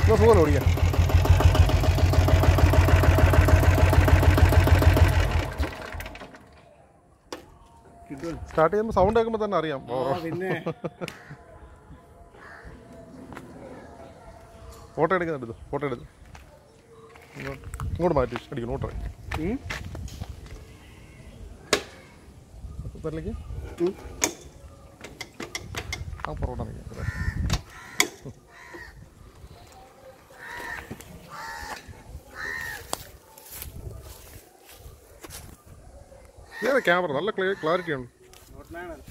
ഇപ്പോൾ സുഖമല്ലോ ഓടിക്കാൻ കിട്ടും സ്റ്റാർട്ട് ചെയ്യുമ്പോൾ സൗണ്ട് കേൾക്കുമ്പോൾ തന്നെ അറിയാം ആ പിന്നെ ഫോട്ടോ എടുക്കുന്നുണ്ട് ഫോട്ടോ എടുത്ത് ഇങ്ങോട്ട് ഇങ്ങോട്ട് മാറ്റി അടിക്കണം ഓട്ടോ ഉം. കുക്കറിലേക്ക് ഉം. ആ പൊറോട്ട നിൽക്കാം ക്യാമറ നല്ല ക്ലിയർ ക്ലാരിറ്റി ഉണ്ട് നോട്ട് നയൻ